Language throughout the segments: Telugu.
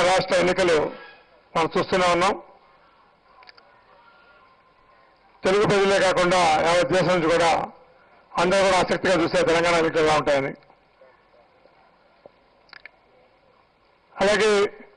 రాష్ట్ర ఎన్నికలు మనం చూస్తూనే ఉన్నాం తెలుగు ప్రజలే కాకుండా యావత్ దేశం నుంచి కూడా అందరూ కూడా ఆసక్తిగా చూసే తెలంగాణ ఎన్నికలు ఎలా ఉంటాయని అలాగే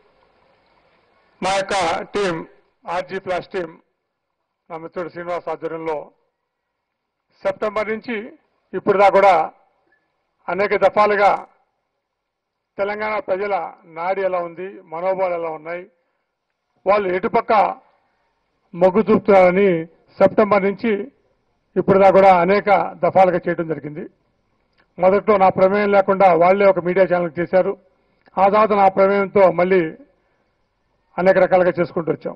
మా యొక్క టీం ఆర్జీ ప్లస్ టీం నా మిత్రుడు శ్రీనివాస్ ఆధ్వర్యంలో సెప్టెంబర్ నుంచి ఇప్పుడు దాకా కూడా అనేక దఫాలుగా తెలంగాణ ప్రజల నాడి ఎలా ఉంది మనోభావాలు ఎలా ఉన్నాయి వాళ్ళు ఎటుపక్క మొగ్గు చూపుతున్నారని సెప్టెంబర్ నుంచి ఇప్పుడు దాకా కూడా అనేక దఫాలుగా చేయడం జరిగింది మొదట్లో నా ప్రమేయం లేకుండా వాళ్ళే ఒక మీడియా ఛానల్ చేశారు ఆ తర్వాత నా ప్రమేయంతో మళ్ళీ అనేక రకాలుగా చేసుకుంటూ వచ్చాం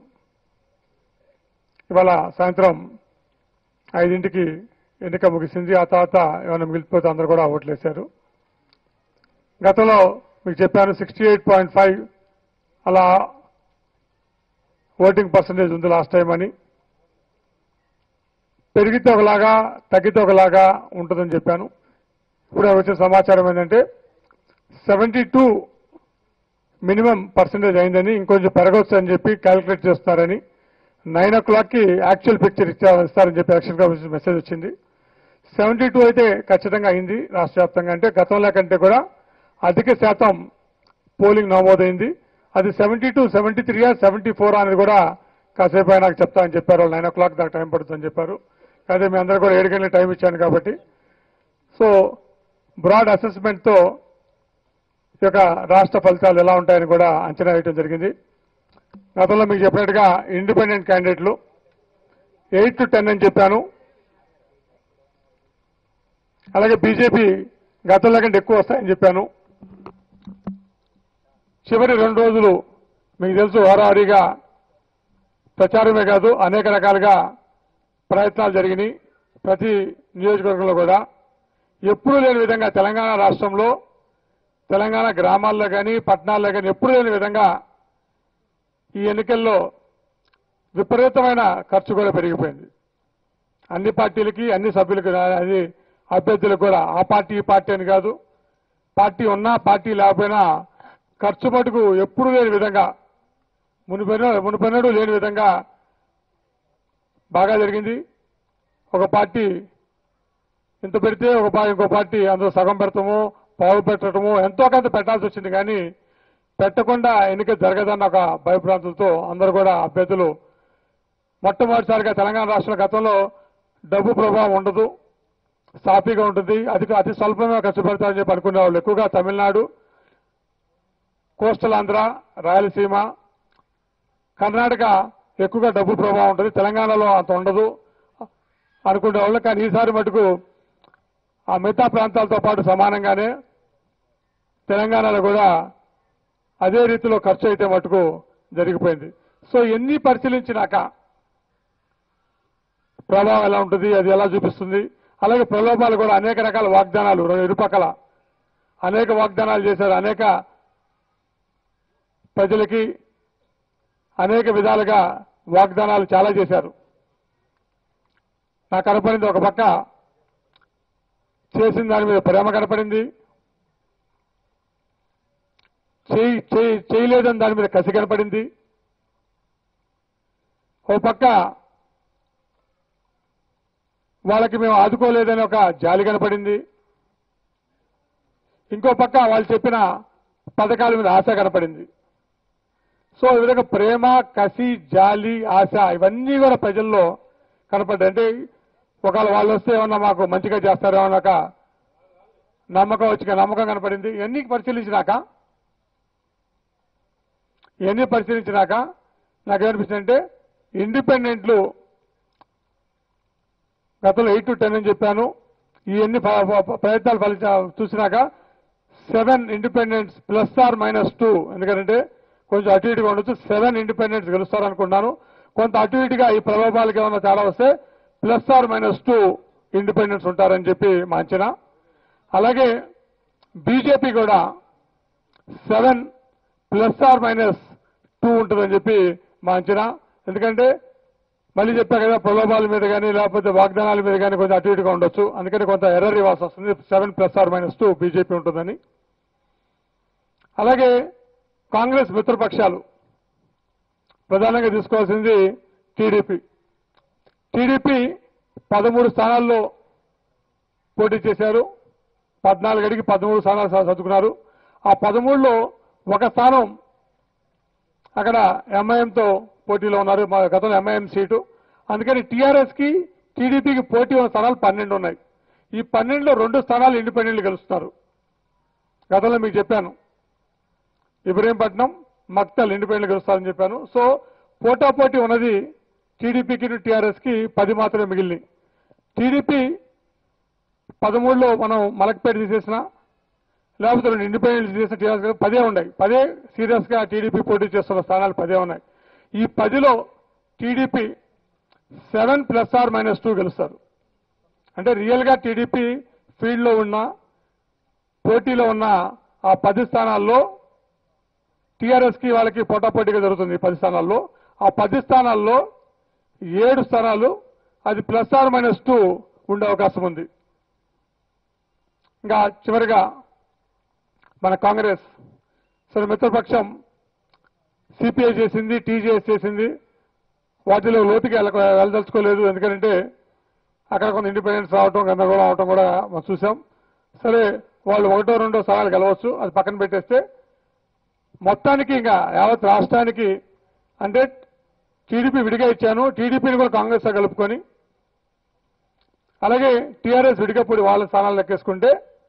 ఇవాళ సాయంత్రం ఐదింటికి ఎన్నిక ముగిసింది ఆ తర్వాత ఏమైనా మిగిలిపోతే అందరూ కూడా ఓట్లేశారు గతంలో మీకు చెప్పాను సిక్స్టీ ఎయిట్ పాయింట్ ఫైవ్ అలా ఓటింగ్ పర్సంటేజ్ ఉంది లాస్ట్ టైం అని పెరిగితే ఒకలాగా తగ్గితే ఒకలాగా ఉంటుందని చెప్పాను ఇప్పుడు వచ్చిన సమాచారం ఏంటంటే సెవెంటీ టూ మినిమం పర్సంటేజ్ అయిందని ఇంకొంచెం పెరగవచ్చు అని చెప్పి క్యాలిక్యులేట్ చేస్తున్నారని నైన్ ఓ క్లాక్కి యాక్చువల్ పిక్చర్ ఇస్తారని చెప్పి ఎలక్షన్ కమిషన్ మెసేజ్ వచ్చింది సెవెంటీ టూ అయితే ఖచ్చితంగా అయింది రాష్ట్ర వ్యాప్తంగా అంటే గతంలో కంటే కూడా అధిక శాతం పోలింగ్ నమోదైంది అది seventy two seventy three seventy four అనేది కూడా కాసేపు అయినా నాకు చెప్తా అని చెప్పారు నైన్ ఓ క్లాక్ దాకా టైం పడుతుందని చెప్పారు అదే మీ అందరూ కూడా ఏడు గంటల టైం ఇచ్చాను కాబట్టి సో బ్రాడ్ అసెస్మెంట్తో ఈ యొక్క రాష్ట్ర ఫలితాలు ఎలా ఉంటాయని కూడా అంచనా వేయడం జరిగింది గతంలో మీకు చెప్పినట్టుగా ఇండిపెండెంట్ క్యాండిడేట్లు ఎయిట్ టు టెన్ అని చెప్పాను అలాగే బీజేపీ గతంలో కంటే ఎక్కువ వస్తాయని చెప్పాను చివరి రెండు రోజులు మీకు తెలుసు హోరాహోరీగా ప్రచారమే కాదు అనేక రకాలుగా ప్రయత్నాలు జరిగినాయి ప్రతి నియోజకవర్గంలో కూడా ఎప్పుడూ లేని విధంగా తెలంగాణ రాష్ట్రంలో తెలంగాణ గ్రామాల్లో కానీ పట్టణాల్లో కానీ ఎప్పుడూ లేని విధంగా ఈ ఎన్నికల్లో విపరీతమైన ఖర్చు కూడా పెరిగిపోయింది అన్ని పార్టీలకి అన్ని సభ్యులకి అది అభ్యర్థులకు కూడా ఆ పార్టీ ఈ పార్టీ అని కాదు పార్టీ ఉన్నా పార్టీ లేకపోయినా ఖర్చు మటుకు ఎప్పుడు లేని విధంగా మునిపెన్న మునిపెన్నడూ లేని విధంగా బాగా జరిగింది ఒక పార్టీ ఇంత పెడితే ఒక పా- ఇంకో పార్టీ అందులో సగం పెడతాము పావు పెట్టడము ఎంతో కొంత పెట్టాల్సి వచ్చింది కానీ పెట్టకుండా ఎన్నిక జరగదన్న ఒక భయభ్రాంతులతో అందరూ కూడా అభ్యర్థులు మొట్టమొదటిసారిగా తెలంగాణ రాష్ట్ర గతంలో డబ్బు ప్రభావం ఉండదు సాఫీగా ఉంటుంది అతి అతి స్వల్పమే ఖర్చు పెడతారని చెప్పి అనుకునే వాళ్ళు ఎక్కువగా తమిళనాడు కోస్టల్ ఆంధ్ర రాయలసీమ కర్ణాటక ఎక్కువగా డబ్బు ప్రభావం ఉంటుంది తెలంగాణలో అంత ఉండదు అనుకునే వాళ్ళు కానీ ఈసారి మటుకు ఆ మిగతా ప్రాంతాలతో పాటు సమానంగానే తెలంగాణలో కూడా అదే రీతిలో ఖర్చు అయితే మటుకు జరిగిపోయింది సో ఎన్ని పరిశీలించినాక ప్రభావం ఎలా ఉంటుంది అది ఎలా చూపిస్తుంది అలాగే ప్రలోభాలు కూడా అనేక రకాల వాగ్దానాలు రెండు ఇరుపక్కల అనేక వాగ్దానాలు చేశారు అనేక ప్రజలకి అనేక విధాలుగా వాగ్దానాలు చాలా చేశారు నాకు కనపడింది ఒక పక్క చేసిన దాని మీద ప్రేమ కనపడింది చేయి చేయి- చేయలేదని దాని మీద కసి కనపడింది ఓ పక్క వాళ్ళకి మేము ఆదుకోలేదని ఒక జాలి కనపడింది ఇంకో పక్క వాళ్ళు చెప్పిన పథకాల మీద ఆశ కనపడింది సో ఈ విధంగా ప్రేమ కసి జాలి ఆశ ఇవన్నీ కూడా ప్రజల్లో కనపడ్డాయి అంటే ఒకవేళ వాళ్ళు వస్తే ఏమన్నా మాకు మంచిగా చేస్తారేమో అన్న ఒక నమ్మకం వచ్చి నమ్మకం కనపడింది ఇవన్నీ పరిశీలించినాక ఇవన్నీ పరిశీలించినాక నాకేమనిపిస్తుంది అంటే ఇండిపెండెంట్లు గతంలో ఎయిట్ టు టెన్ అని చెప్పాను ఈ ఎన్ని ఫ- ఫ- ప్రయత్నాలు ఫలిత చూసినాక seven independents plus or minus two ఎందుకంటే కొంచెం అటు ఇటుగా ఉండొచ్చు సెవెన్ ఇండిపెండెంట్స్ గెలుస్తారు అనుకున్నాను కొంత అటు ఇటుగా ఈ ప్రభావాలకి ఏమైనా తేడా వస్తే plus or minus two independents ఉంటారని చెప్పి మా అంచనా అలాగే బీజేపీ కూడా seven plus or minus two ఉంటుందని చెప్పి మా అంచనా ఎందుకంటే మళ్ళీ చెప్పా కదా ప్రలోభాల మీద కానీ లేకపోతే వాగ్దానాల మీద కానీ కొంచెం అటు ఇటుగా ఉండొచ్చు అందుకని కొంత ఎర్రర్ ఇవ్వాల్సి వస్తుంది seven plus or minus two BJP ఉంటుందని అలాగే కాంగ్రెస్ మిత్రపక్షాలు ప్రధానంగా తీసుకోవాల్సింది టీడీపీ టీడీపీ పదమూడు స్థానాల్లో పోటీ చేశారు పద్నాలుగు అడిగి పదమూడు స్థానాలు స- సర్దుకున్నారు ఆ పదమూడులో ఒక స్థానం అక్కడ ఎంఐఎంతో పోటీలో ఉన్నారు మా గతంలో ఎంఐఎం సీటు అందుకని టీఆర్ఎస్ కి టీడీపీకి పోటీ ఉన్న స్థానాలు పన్నెండు ఉన్నాయి ఈ పన్నెండులో రెండు స్థానాలు ఇండిపెండెంట్లు గెలుస్తున్నారు గతంలో మీకు చెప్పాను ఇబ్రహీంపట్నం మక్తల్ ఇండిపెండెంట్ గెలుస్తారని చెప్పాను సో పోటాపోటీ ఉన్నది టీడీపీకి టీఆర్ఎస్ కి పది మాత్రమే మిగిలినాయి టీడీపీ పదమూడులో మనం మలక్పేట తీసేసిన లేకపోతే రెండు ఇండిపెండెంట్ తీసేసిన టీఆర్ఎస్ పదే ఉన్నాయి పదే సీరియస్ గా టీడీపీ పోటీ చేస్తున్న స్థానాలు పదే ఉన్నాయి ఈ పదిలో TDP seven plus or minus two గెలుస్తారు అంటే రియల్ గా టీడీపీ ఫీల్డ్ లో ఉన్న పోటీలో ఉన్న ఆ పది స్థానాల్లో టీఆర్ఎస్ కి వాళ్ళకి పోటాపోటీగా జరుగుతుంది ఈ పది స్థానాల్లో ఆ పది స్థానాల్లో ఏడు స్థానాలు అది ప్లస్ ఆర్ మైనస్ టూ ఉండే అవకాశం ఉంది ఇంకా చివరిగా మన కాంగ్రెస్ సరే మిత్రపక్షం సిపిఐ చేసింది టీజేఎస్ చేసింది వాటిలో లోతుకి వెళ్ళ వెళ్ళదలుచుకోలేదు ఎందుకంటే అక్కడ కొంత ఇండిపెండెన్స్ రావటం గందరగోళం అవటం కూడా మనం చూసాం సరే వాళ్ళు ఒకటో రెండో స్థానాలు గెలవచ్చు అది పక్కన పెట్టేస్తే మొత్తానికి ఇంకా యావత్ రాష్ట్రానికి అంటే టీడీపీ విడిగా ఇచ్చాను టీడీపీని కూడా కాంగ్రెస్ తో కలుపుకొని అలాగే టీఆర్ఎస్ విడిగా పొడి వాళ్ళ స్థానాలు లెక్కేసుకుంటే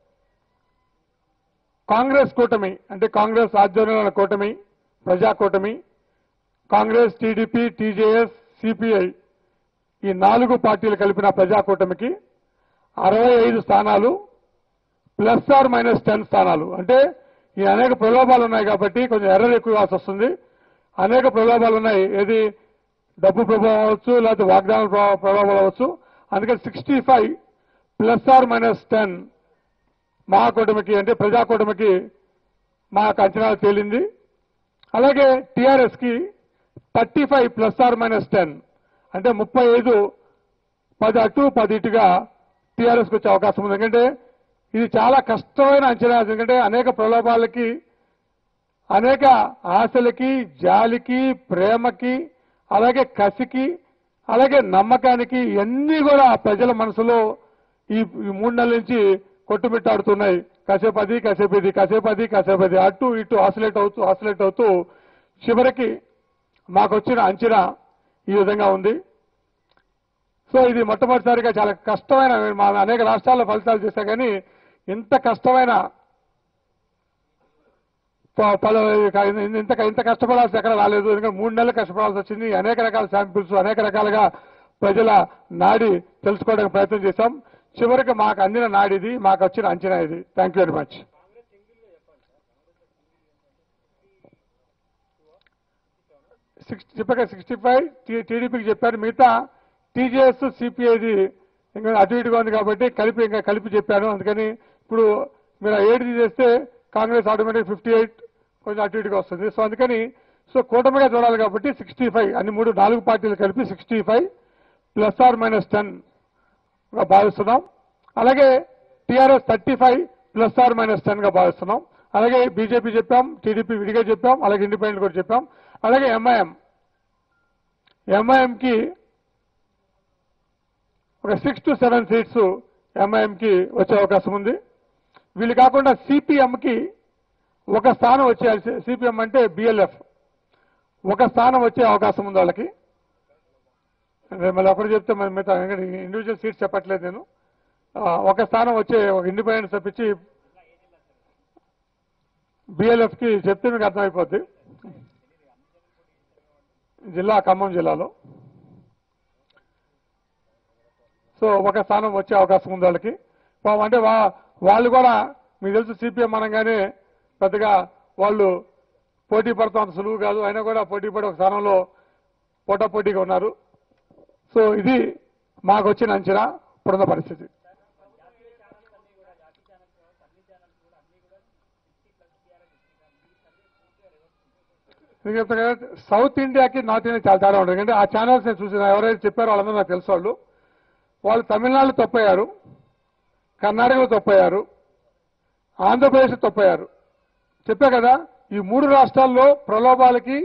కాంగ్రెస్ కూటమి అంటే కాంగ్రెస్ ఆధ్వర్యంలో ఉన్న కూటమి ప్రజా కూటమి కాంగ్రెస్ టీడీపీ టీజేఎస్ సిపిఐ ఈ నాలుగు పార్టీలు కలిపిన ప్రజా కూటమికి అరవై ఐదు స్థానాలు ప్లస్ ఆర్ మైనస్ టెన్ స్థానాలు అంటే ఈ అనేక ప్రలోభాలు ఉన్నాయి కాబట్టి కొంచెం ఎర్రర్ ఎక్కువ కావాల్సి వస్తుంది అనేక ప్రలోభాలు ఉన్నాయి ఏది డబ్బు ప్రభావం అవ్వచ్చు లేకపోతే వాగ్దానాల ప్రభావ- ప్రభావాలు అవ్వచ్చు అందుకని sixty five plus or minus ten మహాకూటమికి అంటే ప్రజాకూటమికి మాకు అంచనాలు తేలింది అలాగే టీఆర్ఎస్ కి thirty five plus or minus ten అంటే ముప్పై ఐదు పది అటు పది ఇటుగా టీఆర్ఎస్కి వచ్చే అవకాశం ఉంది ఎందుకంటే ఇది చాలా కష్టమైన అంచనా ఎందుకంటే అనేక ప్రలోభాలకి అనేక ఆశలకి జాలికి ప్రేమకి అలాగే కసికి అలాగే నమ్మకానికి ఇవన్నీ కూడా ప్రజల మనసులో ఈ ఈ మూడు నెలల నుంచి కొట్టుమిట్టాడుతున్నాయి కాసేపు అది కాసేపు ఇది కాసేపు అది కాసేపు అది అటు ఇటు ఆసిలేట్ అవుతూ ఆసిలేట్ అవుతూ చివరికి మాకు వచ్చిన అంచనా ఈ విధంగా ఉంది సో ఇది మొట్టమొదటిసారిగా చాలా కష్టమైన మా అనేక రాష్ట్రాల్లో ఫలితాలు చూసా కానీ ఇంత కష్టమైన ప- పలు ఇంత ఇంత కష్టపడాల్సి ఎక్కడ రాలేదు ఎందుకంటే మూడు నెలలు కష్టపడాల్సి వచ్చింది అనేక రకాల శాంపిల్స్ అనేక రకాలుగా ప్రజల నాడి తెలుసుకోవడానికి ప్రయత్నం చేశాం చివరికి మాకు అందిన నాడిది మాకు వచ్చిన అంచనా ఇది thank you very much six చెప్పాక సిక్స్టీ ఫైవ్ టీడీపీకి చెప్పారు మిగతా టీజేఎస్ సిపిఐది ఇంకా అటు ఇటుగా ఉంది కాబట్టి కలిపి ఇంకా కలిపి చెప్పాను అందుకని ఇప్పుడు మీరు ఆ ఏడు తీసేస్తే కాంగ్రెస్ ఆటోమేటిక్ ఫిఫ్టీ ఎయిట్ కొంచెం అటు ఇటుగా వస్తుంది సో అందుకని సో కూటమిగా చూడాలి కాబట్టి సిక్స్టీ ఫైవ్ అన్ని మూడు నాలుగు పార్టీలు కలిపి sixty five plus or minus ten గా భావిస్తున్నాం అలాగే TRS thirty five plus or minus ten గా భావిస్తున్నాం అలాగే బీజేపీ చెప్పాం టీడీపీ విడిగా చెప్పాం అలాగే ఇండిపెండెంట్ కూడా చెప్పాం అలాగే ఎంఐఎం ఎంఐఎంకి ఒక సిక్స్ టు సెవెన్ సీట్స్ ఎంఐఎంకి వచ్చే అవకాశం ఉంది వీళ్ళు కాకుండా సిపిఎంకి ఒక స్థానం వచ్చే సిపిఎం అంటే బిఎల్ఎఫ్ ఒక స్థానం వచ్చే అవకాశం ఉంది వాళ్ళకి అదే మళ్ళీ ఒకటి చెప్తే మరి మిగతా ఇండివిజువల్ సీట్స్ చెప్పట్లేదు నేను ఆ, ఒక స్థానం వచ్చే ఒక ఇండిపెండెన్స్ తప్పించి బిఎల్ఎఫ్ కి చెప్తే మీకు అర్థమైపోద్ది జిల్లా ఖమ్మం జిల్లాలో సో ఒక స్థానం వచ్చే అవకాశం ఉంది వాళ్ళకి పాపం అంటే వా- వాళ్ళు కూడా మీకు తెలుసు సిపిఎం అనగానే పెద్దగా వాళ్ళు పోటీ పడతాం అంత సులువు కాదు అయినా కూడా పోటీ పడి ఒక స్థానంలో పోటా పోటీగా ఉన్నారు సో ఇది మాకు వచ్చిన అంచనా ఇప్పుడున్న పరిస్థితి నేను చెప్తాను కదా సౌత్ ఇండియాకి నార్త్ ఇండియా చాలా తేడా ఉంటుంది ఎందుకంటే ఆ ఛానల్స్ నేను చూసిన ఎవరైతే చెప్పారో వాళ్ళందరూ నాకు తెలుసు వాళ్ళు వాళ్ళు తమిళనాడులో తప్పయ్యారు కర్ణాటకలో తప్పయ్యారు ఆంధ్రప్రదేశ్ తప్పయ్యారు చెప్పా కదా ఈ మూడు రాష్ట్రాల్లో ప్రలోభాలకి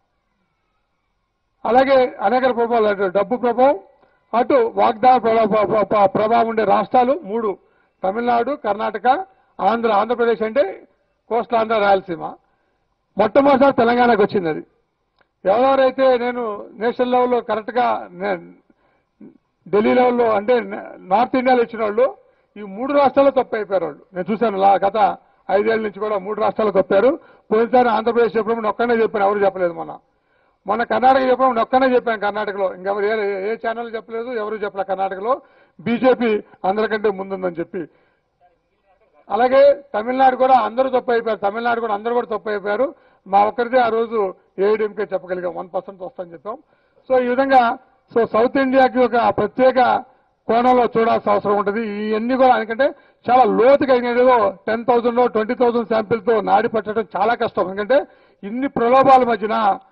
అలాగే అనేక ప్రభావాలు అటు డబ్బు ప్రభావం అటు వాగ్దాన ప్రభావ- ప్ర- ప్ర- ప్రభావం ఉండే రాష్ట్రాలు మూడు తమిళనాడు కర్ణాటక ఆంధ్ర ఆంధ్రప్రదేశ్ అంటే కోస్టల్ ఆంధ్ర రాయలసీమ మొట్టమొదటిసారి తెలంగాణకు వచ్చింది అది ఎవరెవరైతే నేను నేషనల్ లెవెల్లో కరెక్ట్గా నే- ఢిల్లీ లెవెల్లో అంటే న- నార్త్ ఇండియాలో ఇచ్చిన వాళ్ళు ఈ మూడు రాష్ట్రాల్లో తప్పు అయిపోయారు వాళ్ళు నేను చూశాను లా- గత ఐదేళ్ల నుంచి కూడా మూడు రాష్ట్రాలు తప్పారు పోయినసారి ఆంధ్రప్రదేశ్ చెప్పినప్పుడు ఒక్కనే చెప్పాను ఎవరు చెప్పలేదు మొన్న మొన్న కర్ణాటక చెప్పినప్పుడు ఒక్కనే చెప్పాను కర్ణాటకలో ఇంకెవరు ఏ ఏ ఛానల్ చెప్పలేదు ఎవరు చెప్పలే కర్ణాటకలో బీజేపీ అందరికంటే ముందుందని చెప్పి అలాగే తమిళనాడు కూడా అందరూ తప్పు అయిపోయారు తమిళనాడు కూడా అందరూ కూడా తప్పు అయిపోయారు మా ఒక్కరిదే ఆ రోజు ఏఐడిఎంకే చెప్పగలిగాం వన్ పర్సెంట్ వస్తుందని చెప్పాం సో ఈ విధంగా సో సౌత్ ఇండియాకి ఒక ప్రత్యేక కోణంలో చూడాల్సిన అవసరం ఉంటుంది ఇవన్నీ కూడా ఎందుకంటే చాలా లోతుగా ఏదో టెన్ థౌసండ్ ట్వంటీ థౌసండ్ శాంపిల్తో నాడి పట్టడం చాలా కష్టం ఎందుకంటే ఇన్ని ప్రలోభాల మధ్యన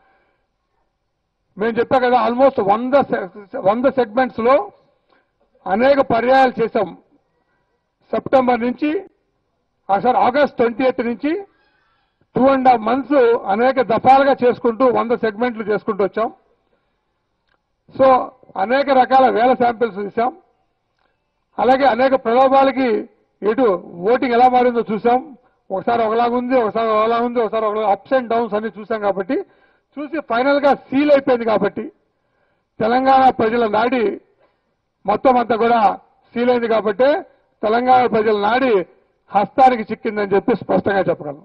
మేము చెప్పా కదా ఆల్మోస్ట్ వంద సె- వంద సెగ్మెంట్స్ లో అనేక పర్యాయాలు చేశాం సెప్టెంబర్ నుంచి సార్ ఆగస్ట్ ట్వంటీ ఎయిత్ నుంచి టూ అండ్ హాఫ్ మంత్స్ అనేక దఫాలుగా చేసుకుంటూ వంద సెగ్మెంట్లు చేసుకుంటూ వచ్చాం సో అనేక రకాల వేల శాంపిల్స్ తీసాం అలాగే అనేక ప్రలోభాలకి ఎటు ఓటింగ్ ఎలా మారిందో చూసాం ఒకసారి ఒకలాగా ఉంది ఒకసారి ఒకలా ఉంది ఒకసారి ఒకలా అప్స్ అండ్ డౌన్స్ అన్ని చూసాం కాబట్టి చూసి ఫైనల్ గా సీల్ అయిపోయింది కాబట్టి తెలంగాణ ప్రజల నాడి మొత్తం అంతా కూడా సీల్ అయింది కాబట్టి తెలంగాణ ప్రజల నాడి హస్తానికి చిక్కిందని చెప్పి స్పష్టంగా చెప్పగలను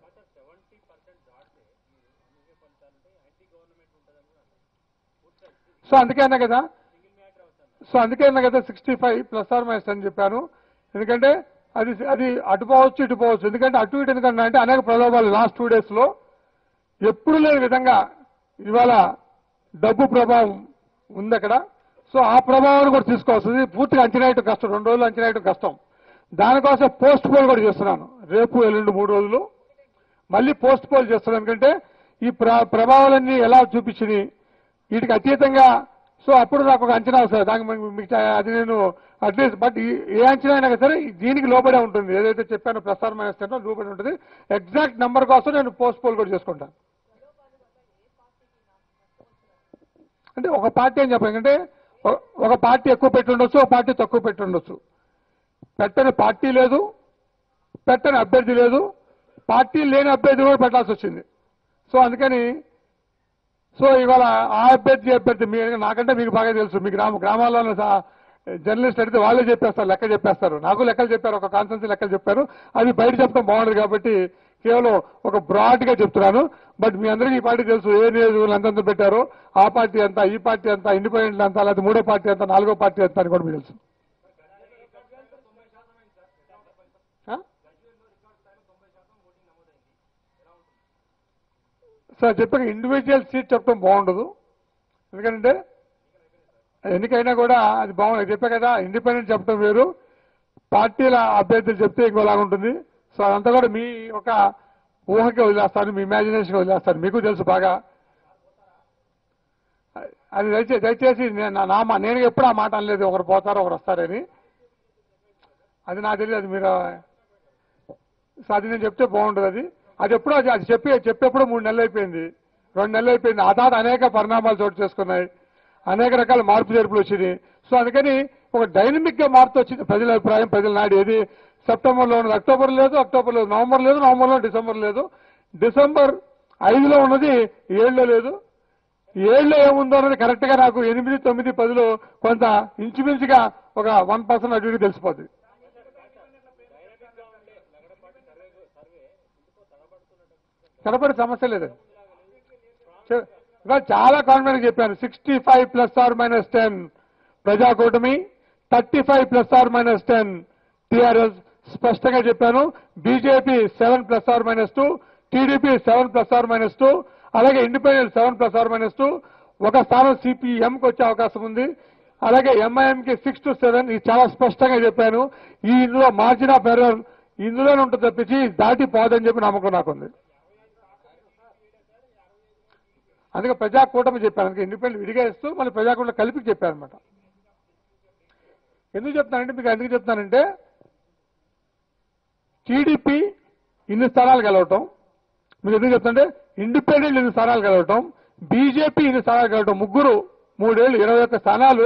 సో అందుకే అన్నా కదా సో అందుకే అన్నా కదా sixty five plus or minus అని చెప్పాను ఎందుకంటే అది అది అటు పోవచ్చు ఇటు పోవచ్చు ఎందుకంటే అటు ఇటు ఎందుకంటే అంటే అనేక ప్రలోభాలు లాస్ట్ టూ డేస్ లో ఎప్పుడు లేని విధంగా ఇవాళ డబ్బు ప్రభావం ఉంది అక్కడ సో ఆ ప్రభావాన్ని కూడా తీసుకోవాల్సింది పూర్తిగా అంచనా వేయటం కష్టం రెండు రోజులు అంచనా వేయటం కష్టం దానికోసం పోస్ట్ పోల్ కూడా చేస్తున్నాను రేపు ఎల్లుండి మూడు రోజులు మళ్ళీ పోస్ట్ పోల్ చేస్తున్నాను ఎందుకంటే ఈ ప్ర ప్రభావాలన్నీ ఎలా చూపించినాయి వీటికి అతీతంగా సో అప్పుడు నాకు ఒక అంచనా వస్తుంది దానికి మీకు- మీకు అది నేను అట్లీస్ట్ బట్ ఈ- ఏ అంచనా అయినా సరే దీనికి లోబడే ఉంటుంది ఏదైతే చెప్పానో ప్రసారం మైనస్ లోబడి ఉంటుంది ఎగ్జాక్ట్ నెంబర్ కోసం నేను పోస్ట్ పోల్ కూడా చేసుకుంటాను అంటే ఒక పార్టీ అని చెప్పాను అంటే ఒక- ఒక పార్టీ ఎక్కువ పెట్టి ఉండొచ్చు ఒక పార్టీ తక్కువ పెట్టి ఉండొచ్చు పెట్టని పార్టీ లేదు పెట్టని అభ్యర్థి లేదు పార్టీ లేని అభ్యర్థి కూడా పెట్టాల్సి వచ్చింది సో అందుకని సో ఇవాళ ఆ అభ్యర్థి ఈ అభ్యర్థి మీ నాకంటే మీకు బాగా తెలుసు మీ గ్రామ గ్రామాల్లో సా- జర్నలిస్ట్ అడిగితే వాళ్ళే చెప్పేస్తారు లెక్క చెప్పేస్తారు నాకు లెక్కలు చెప్పారు ఒక కాన్సెన్సీ లెక్కలు చెప్పారు అది బయట చెప్పడం బాగుండదు కాబట్టి కేవలం ఒక బ్రాడ్ గా చెప్తున్నాను బట్ మీ అందరికీ ఈ పార్టీ తెలుసు ఏ నియోజకవర్గం ఎంతెంత పెట్టారో ఆ పార్టీ ఎంత ఈ పార్టీ ఎంత ఇండిపెండెంట్ ఎంత లేకపోతే మూడో పార్టీ ఎంత నాలుగో పార్టీ ఎంత అని కూడా మీకు తెలుసు ఆ? సార్ చెప్పాక ఇండివిజువల్ సీట్ చెప్పడం బాగుండదు ఎందుకంటే ఎన్నికైనా కూడా అది బాగుంది చెప్పా కదా ఇండిపెండెంట్ చెప్పడం వేరు పార్టీల అభ్యర్థులు చెప్తే ఇంకోలాగా ఉంటుంది సో అదంతా కూడా మీ ఒక ఊహకి వదిలేస్తాను మీ ఇమాజినేషన్కి వదిలేస్తాను మీకు తెలుసు బాగా అది దయచేసి దయచేసి నేను నా- నా మా నేను ఎప్పుడు ఆ మాట అనలేదు ఒకరు పోతారు ఒకరు వస్తారని అది నాకు తెలియదు అది మీరు సో అది నేను చెప్తే బాగుంటుంది అది అది ఎప్పుడో అది అది చెప్పి చెప్పేప్పుడు మూడు నెలలు అయిపోయింది రెండు నెలలు అయిపోయింది ఆ తర్వాత అనేక పరిణామాలు చోటు చేసుకున్నాయి అనేక రకాల మార్పు చేర్పులు వచ్చినాయి సో అందుకని ఒక డైనమిక్ గా మార్పు వచ్చింది ప్రజల అభిప్రాయం ప్రజల నాడు ఏది సెప్టెంబర్ లో ఉన్నది అక్టోబర్ లేదు అక్టోబర్ లేదు నవంబర్ లేదు నవంబర్ లో డిసెంబర్ లేదు డిసెంబర్ ఐదులో ఉన్నది ఏడులో లేదు ఏడులో ఏముందో అన్నది కరెక్ట్ గా నాకు ఎనిమిది తొమ్మిది పదిలో కొంత ఇంచుమించుగా ఒక వన్ పర్సెంట్ అటు ఇటు తెలిసిపోతుంది కనపడే సమస్య లేదండి చె- ఇవాళ చాలా కాన్ఫిడెంట్ చెప్పాను sixty five plus or minus ten ప్రజాకూటమి thirty five plus or minus ten TRS స్పష్టంగా చెప్పాను BJP seven plus or minus two TDP seven plus or minus two అలాగే independent seven plus or minus two ఒక స్థానం సిపిఎంకి వచ్చే అవకాశం ఉంది అలాగే ఎంఐఎంకి సిక్స్ టు సెవెన్ ఇది చాలా స్పష్టంగా చెప్పాను ఈ ఇందులో మార్జిన్ ఆఫ్ ఎర్రర్ ఇందులోనే ఉంటుంది తప్పించి దాటి పోదని చెప్పి నమ్మకం నాకుంది అందుకే ప్రజాకూటమి చెప్పాను అందుకే ఇండిపెండెంట్ విడిగా ఇస్తూ మళ్ళీ ప్రజాకూటమి కలిపి చెప్పాను అనమాట ఎందుకు చెప్తానంటే మీకు ఎందుకు చెప్తానంటే టీడీపీ ఇన్ని స్థానాలు గెలవటం మీకు ఎందుకు చెప్తుంటే ఇండిపెండెంట్ ఎన్ని స్థానాలు కలగటం బీజేపీ ఇన్ని స్థానాలు కలగటం ముగ్గురు మూడేళ్ళు ఇరవై ఒక్క స్థానాలు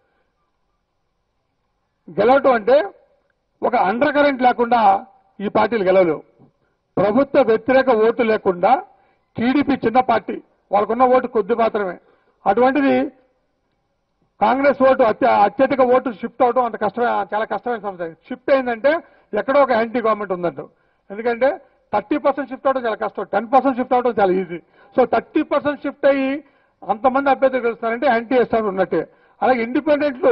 గెలవటం అంటే ఒక అండర్ కరెంట్ లేకుండా ఈ పార్టీలు గెలవలేవు ప్రభుత్వ వ్యతిరేక ఓటు లేకుండా టీడీపీ చిన్న పార్టీ వాళ్ళకున్న ఓటు కొద్ది మాత్రమే అటువంటిది కాంగ్రెస్ ఓటు అత్య అత్యధిక ఓటు షిఫ్ట్ అవడం అంత కష్టమే చాలా కష్టమైన సమస్య షిఫ్ట్ అయిందంటే ఎక్కడో ఒక యాంటీ గవర్నమెంట్ ఉందంట ఎందుకంటే థర్టీ పర్సెంట్ షిఫ్ట్ అవడం చాలా కష్టం టెన్ పర్సెంట్ షిఫ్ట్ అవడం చాలా easy so thirty percent shift అయ్యి అంతమంది అభ్యర్థులు గెలుస్తారంటే యాంటీ ఎస్ఆర్ ఉన్నట్టే అలాగే ఇండిపెండెంట్లు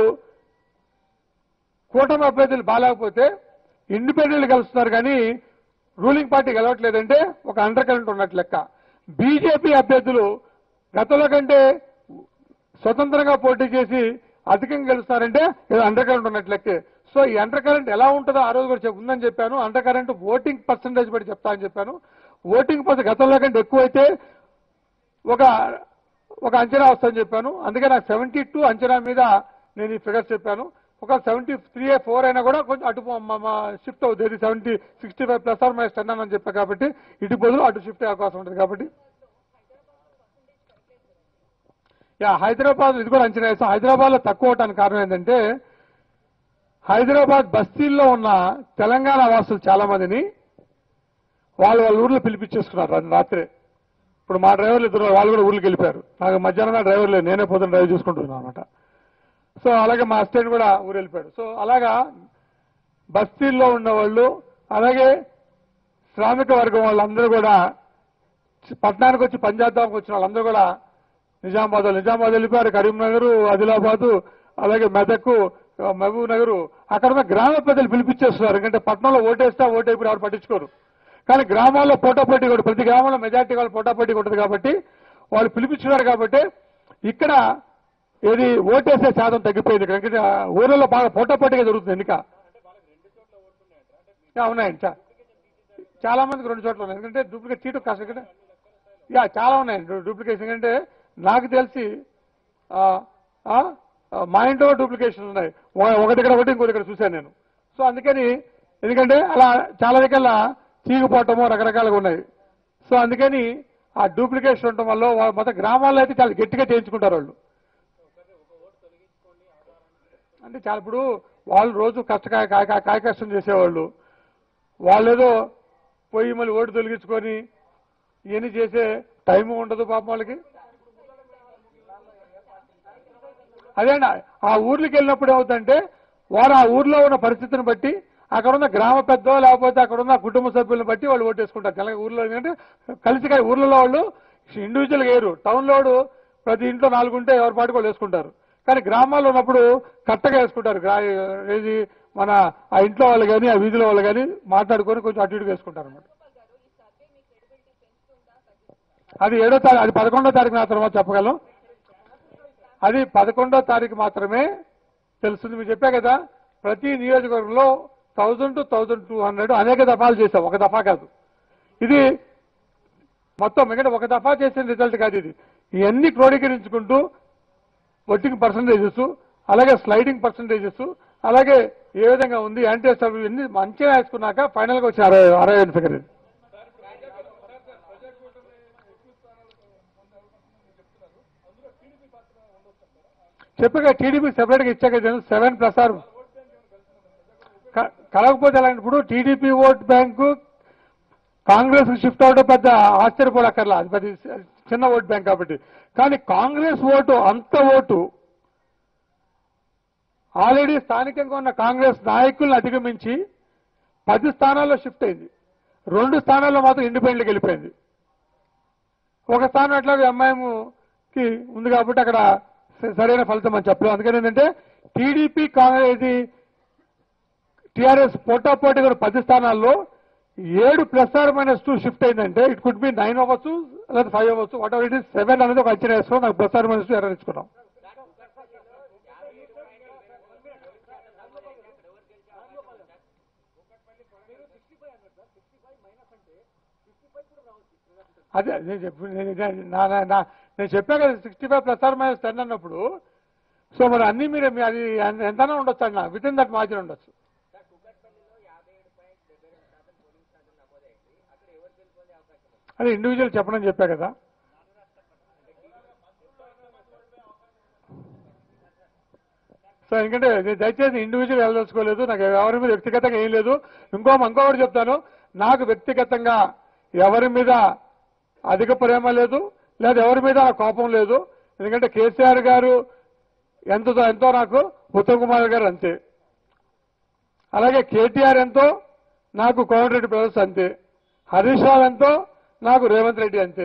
కూటమి అభ్యర్థులు బాగాలేకపోతే ఇండిపెండెంట్లు గెలుస్తున్నారు కానీ రూలింగ్ పార్టీ గెలవట్లేదంటే ఒక అండర్ కరెంట్ ఉన్నట్లు లెక్క బీజేపీ అభ్యర్థులు గతంలో కంటే స్వతంత్రంగా పోటీ చేసి అధికంగా గెలుస్తారంటే ఏదో అండర్ కరెంట్ ఉన్నట్లు లెక్కే సో ఈ అండర్ కరెంట్ ఎలా ఉంటుందో ఆ రోజు కూడా చెప్ ఉందని చెప్పాను అండర్ కరెంట్ ఓటింగ్ పర్సంటేజ్ బట్టి చెప్తా అని చెప్పాను ఓటింగ్ పర్సెంట్ గతంలో కంటే ఎక్కువైతే ఒక ఒక అంచనా వస్తుందని చెప్పాను అందుకే నాకు సెవెంటీ టూ అంచనా మీద నేను ఈ ఫిగర్స్ చెప్పాను ఒక సెవెంటీ త్రీ ఫోర్ అయినా కూడా కొంచెం అటు షిఫ్ట్ అవుతుంది seventy sixty five plus or minus ten అని చెప్పా కాబట్టి ఇటు బదులు అటు షిఫ్ట్ అయ్యే అవకాశం ఉంటుంది కాబట్టి యా హైదరాబాద్ ఇది కూడా అంచనా వేస్తాం హైదరాబాద్ లో తక్కువ అవటానికి కారణం ఏంటంటే హైదరాబాద్ బస్తీల్లో ఉన్న తెలంగాణ వాసులు చాలా మందిని వాళ్ళు వాళ్ళ ఊర్లో పిలిపించేసుకున్నారు రా- రాత్రే ఇప్పుడు మా డ్రైవర్లు ఇద్దరు వాళ్ళు కూడా ఊర్లోకి వెళ్ళిపోయారు నాకు మధ్యాహ్నం డ్రైవర్ లేదు నేనే పొద్దున డ్రైవ్ చూసుకుంటున్నాను అనమాట సో అలాగే మా అసిస్టెంట్ కూడా ఊరు వెళ్ళిపోయాడు సో అలాగా బస్తీల్లో ఉన్న వాళ్ళు అలాగే శ్రామిక వర్గం వాళ్ళందరూ కూడా పట్టణానికి వచ్చి పనిచేద్దానికి వచ్చిన వాళ్ళందరూ కూడా నిజామాబాద్ వాళ్ళు నిజామాబాద్ వెళ్ళిపోయారు కరీంనగర్ ఆదిలాబాద్ అలాగే మెదక్ మహబూబ్ నగర్ అక్కడ ఉన్న గ్రామ పెద్దలు పిలిపించేస్తున్నారు ఎందుకంటే పట్టణంలో ఓటేస్తా ఓటైపోయి ఎవరు పట్టించుకోరు కానీ గ్రామాల్లో పోటాపోటీ కూడా ప్రతి గ్రామంలో మెజార్టీ వాళ్ళు పోటాపోటీ ఉంటుంది కాబట్టి వాళ్ళు పిలిపించున్నారు కాబట్టి ఇక్కడ ఏది ఓటేసే శాతం తగ్గిపోయింది ఇక్కడ ఎందుకంటే ఊళ్ళలో బాగా పోటాపోటీగా జరుగుతుంది ఎన్నిక యా, ఉన్నాయండి చా- చాలా మందికి రెండు చోట్ల ఉన్నాయి ఎందుకంటే డూప్లికేట్ చీటు కష్టం ఎందుకంటే యా చాలా ఉన్నాయండి డూప్లికేషన్ ఎందుకంటే నాకు తెలిసి ఆ, ఆ, ఆ, మా ఇంట్లో డూప్లికేషన్ ఉన్నాయి ఒక- ఒకటి ఇక్కడ ఒకటి ఇంకోటి ఇక్కడ చూశాను నేను సో అందుకని ఎందుకంటే అలా చాలా దగ్గర చీగిపోవటము రకరకాలుగా ఉన్నాయి సో అందుకని ఆ డూప్లికేషన్ ఉండటం వల్ల వా- మొత్తం గ్రామాల్లో అయితే చాలా గట్టిగా చేయించుకుంటారు వాళ్ళు అంటే చాలా ఇప్పుడు వాళ్ళు రోజు కష్టకాయ కాయ కాయ- కాయ కష్టం చేసేవాళ్ళు వాళ్ళు ఏదో పోయి మళ్ళీ ఓటు తొలగించుకొని ఇవన్నీ చేసే టైం ఉండదు పాపం వాళ్ళకి అదేండి ఆ ఊర్లోకి వెళ్ళినప్పుడు ఏమవుతుందంటే వారు ఆ ఊర్లో ఉన్న పరిస్థితిని బట్టి అక్కడ ఉన్న గ్రామ పెద్ద లేకపోతే అక్కడ ఉన్న కుటుంబ సభ్యులను బట్టి వాళ్ళు ఓటేసుకుంటారు తెలంగాణ ఊర్లో ఏంటంటే కలిసి కలిసి ఊర్లలో వాళ్ళు ఇండివిజువల్ వేరు టౌన్లో వాడు ప్రతి ఇంట్లో నాలుగు ఉంటే ఎవరి పాటికి వాళ్ళు వేసుకుంటారు కానీ గ్రామాల్లో ఉన్నప్పుడు కట్టగా వేసుకుంటారు గ్రా ఏది మన ఆ ఇంట్లో వాళ్ళు కానీ ఆ వీధిలో వాళ్ళు కానీ మాట్లాడుకొని కొంచెం అటు ఇటుగా వేసుకుంటారు అన్నమాట అది ఏడో తారీఖు అది పదకొండో తారీఖు మాత్రమే చెప్పగలం అది పదకొండో తారీఖు మాత్రమే తెలుస్తుంది మీరు చెప్పా కదా ప్రతి నియోజకవర్గంలో thousand to thousand two hundred అనేక దఫాలు చేసాం ఒక దఫా కాదు ఇది మొత్తం ఎందుకంటే ఒక దఫా చేసిన రిజల్ట్ కాదు ఇది ఇవన్నీ క్రోడీకరించుకుంటూ ఓటింగ్ పర్సంటేజెస్ అలాగే స్లైడింగ్ పర్సంటేజెస్ అలాగే ఏ విధంగా ఉంది యాంటీ సర్వీస్ ఇన్ని మంచిగా వేసుకున్నాక ఫైనల్గా వచ్చిన అరవై అరవై ఐదు ఫిగర్ ఇది చెప్పగా టీడీపీ సెపరేట్గా ఇచ్చాక సెవెన్ ప్లస్ ఆర్ క- కలగకపోతే ఎలాంటిప్పుడు TDP vote bank Congress shift అవడం పెద్ద ఆశ్చర్యపోడక్కర్లా అది పెద్ద చిన్న ఓట్ బ్యాంక్ కాబట్టి కానీ కాంగ్రెస్ ఓటు అంత ఓటు ఆల్రెడీ స్థానికంగా ఉన్న కాంగ్రెస్ నాయకులను అధిగమించి పది స్థానాల్లో షిఫ్ట్ అయింది రెండు స్థానాల్లో మాత్రం ఇండిపెండెంట్కి వెళ్ళిపోయింది ఒక స్థానం ఎట్లాగో ఎంఐఎంకి ఉంది కాబట్టి అక్కడ స- సరైన ఫలితం అని చెప్పలేం అందుకని ఏంటంటే టీడీపీ కాంగ్రెస్ ఇది టీఆర్ఎస్ పోటాపోటీ కూడా పది స్థానాల్లో ఏడు plus or minus two shift అయిందంటే ఇట్ కుడ్ బి నైన్ అవ్వచ్చు లేదా ఫైవ్ అవ్వచ్చు whatever it is seven అనేది ఒక అంచనా వేసుకున్నాం నాకు plus or minus two error ఇచ్చుకున్నాం అదే నేను చెప్పు నేను నేను- నా నా- నా- నేను చెప్పా కదా sixty five plus or minus ten అన్నప్పుడు సో మరి అన్ని మీరు మీ- అది ఎంతైనా ఉండొచ్చు అన్న విత్ ఇన్ దట్ మార్జిన్ ఉండొచ్చు అది ఇండివిజువల్ చెప్పనని చెప్పా కదా సో ఎందుకంటే నేను దయచేసి ఇండివిజువల్ వెళ్ళదలుచుకోలేదు నాకు ఎవరి మీద వ్యక్తిగతంగా ఏం లేదు ఇంకో ఇంకొకటి చెప్తాను నాకు వ్యక్తిగతంగా ఎవరి మీద అధిక ప్రేమ లేదు లేదా ఎవరి మీద నాకు కోపం లేదు ఎందుకంటే కేసీఆర్ గారు ఎంతో ఎంతో నాకు ఉత్తమ్ కుమార్ గారు అంతే అలాగే కేటీఆర్ ఎంతో నాకు కోమటిరెడ్డి బ్రదర్స్ అంతే హరీష్ రావు ఎంతో నాకు రేవంత్ రెడ్డి అంతే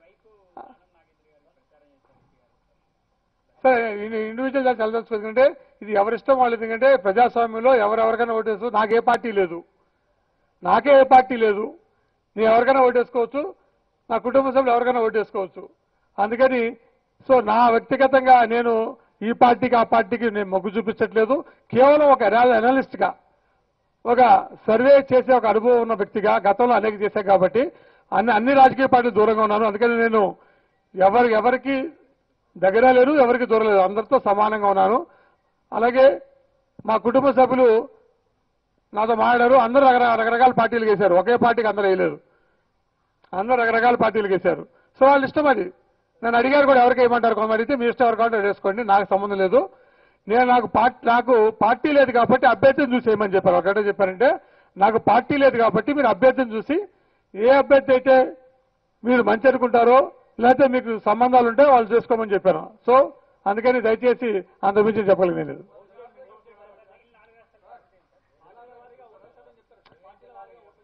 సరే ఇండివిజువల్ చదవచ్చు ఎందుకంటే ఇది ఎవరిష్టం వాళ్ళు ఎందుకంటే ప్రజాస్వామ్యంలో ఎవరెవరికైనా ఓటేసు నాకే పార్టీ లేదు నాకే ఏ పార్టీ లేదు నేను ఎవరికైనా ఓటేసుకోవచ్చు నా కుటుంబ సభ్యులు ఎవరికైనా ఓటేసుకోవచ్చు అందుకని సో నా వ్యక్తిగతంగా నేను ఈ పార్టీకి ఆ పార్టీకి నేను మొగ్గు చూపించట్లేదు కేవలం ఒక అనలిస్ట్ గా ఒక సర్వే చేసే ఒక అనుభవం ఉన్న వ్యక్తిగా గతంలో అనేక చేశాను కాబట్టి అన్ని అన్ని రాజకీయ పార్టీలు దూరంగా ఉన్నాను అందుకని నేను ఎవరి ఎవరికి దగ్గర లేరు ఎవరికి దూరం లేదు అందరితో సమానంగా ఉన్నాను అలాగే మా కుటుంబ సభ్యులు నాతో మాట్లాడారు అందరూ రకరకాల రకరకాల పార్టీలు వేశారు ఒకే పార్టీకి అందరూ వేయలేదు అందరూ రకరకాల పార్టీలు వేశారు సో వాళ్ళ ఇష్టం అది నన్ను అడిగారు కూడా ఎవరికి వేయమంటారు కొంత అడిగితే మీ ఇష్టం ఎవరు కావాలంటే వేసుకోండి నాకు సంబంధం లేదు నేను నాకు పార్టీ నాకు పార్టీ లేదు కాబట్టి అభ్యర్థిని చూసి వేయమని చెప్పారు ఒకటే చెప్పారంటే నాకు పార్టీ లేదు కాబట్టి మీరు అభ్యర్థిని చూసి ఏ అభ్యర్థి అయితే మీరు మంచి అనుకుంటారో లేకపోతే మీకు సంబంధాలు ఉంటే వాళ్ళు చేసుకోమని చెప్పారు సో అందుకని దయచేసి అంత మించి చెప్పగలిగింది లేదు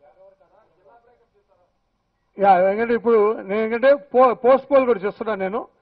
యా ఎందుకంటే ఇప్పుడు నేను ఎందుకంటే పో పోస్ట్ పోల్ కూడా చేస్తున్నాను నేను